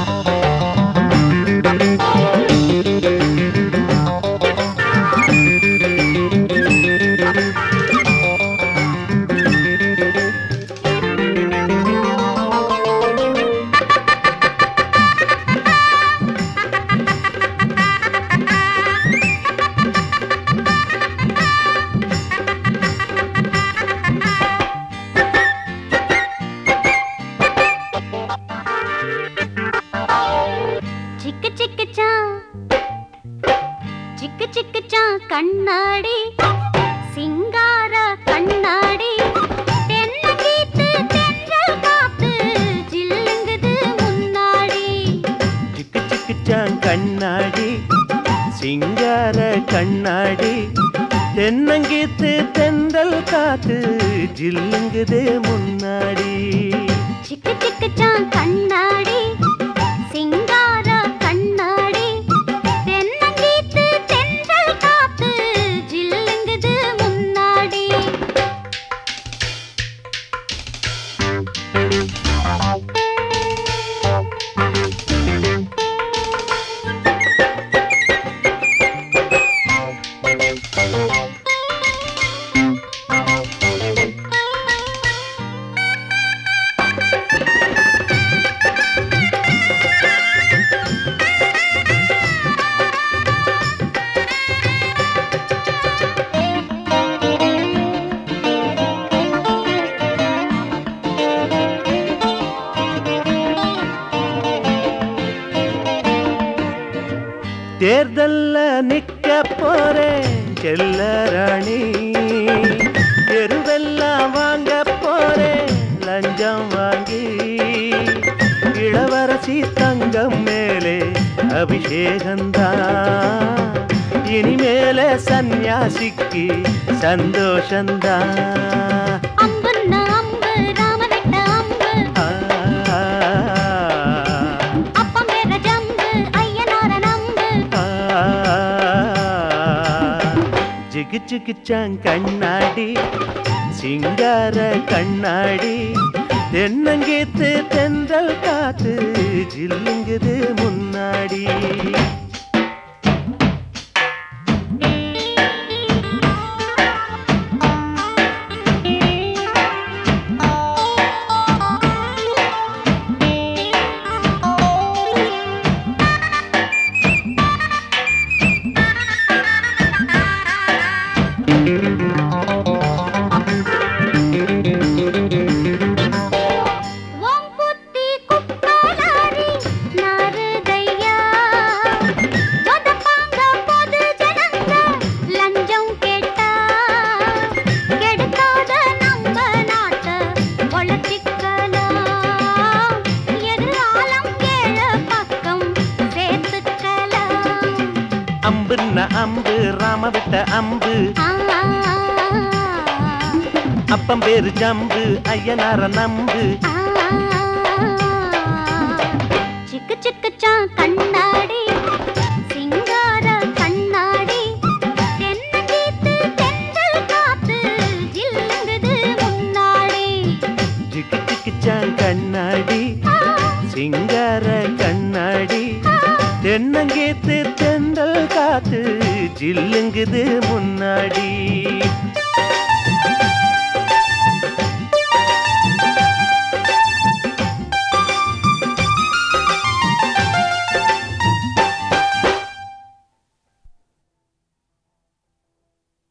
சிக்கு சிக்குச்சா சிக்கு சிக்குச்சா கண்ணாடி சிங்கார கண்ணாடி தென்னகீத்து தென்றல் காத்து ஜில்லுங்குது முன்னாடி சிக்கு சிக்குச்சான் கண்ணாடி சிங்கார கண்ணாடி தென்னங்கீத்து தென்றல் காத்து ஜில்லுங்குது முன்னாடி சிக்கு சிக்குச்சா கண்ணாடி சிங்கார கண்ணாடி தென்னகீத்து தென்றல் காத்து ஜில்லுங்குது முன்னாடி தேர்தல்ல நிக்க போறேன் செல்ல ராணி தெருவெல்லாம் வாங்க போறேன் லஞ்சம் வாங்கி இளவரசி தங்கம் மேலே அபிஷேகந்தான் இனிமேல சந்நியாசிக்கு சந்தோஷந்தான் அம்புன்னா அம்பு ராமனட்ட அம்பு ஆ, அப்பம் வேற ஜம்பு ஐயனார நம்பு ஆ, ஜிகு ஜிகுச்சான் கண்ணாடி சிங்கார கண்ணாடி தென்னங்கீத்து தென்றல் காத்து ஜில்லுங்குது முன்னாடி ஓம் புத்தி குப்பலாரி நாருதையா சொதப்பாங்க பொது ஜனங்க லஞ்சம் கேட்டா கெடுக்காத நம்ம நாட்ட வளர்த்திக்கலாம் எதிர்காலம் ஏழ பக்கம் சேர்த்துக்கலாம் அம்புன்ன அம்பு ராம விட்ட அம்பு ஆ, அப்பம் பேரு ஜம்பு ஐயனார நம்பு ஆ, சிக்கு சிக்குச்சா கண்ணாடி சிங்கார கண்ணாடி தென்னகீத்து தென்றல் காத்து ஜில்லுங்குது முன்னாடி ஜிகு ஜிகுச்சான் கண்ணாடி ஆ, சிங்கார கண்ணாடி தென்னங்கீத்து தென்றல் காத்து ஜில்லுங்குது முன்னாடி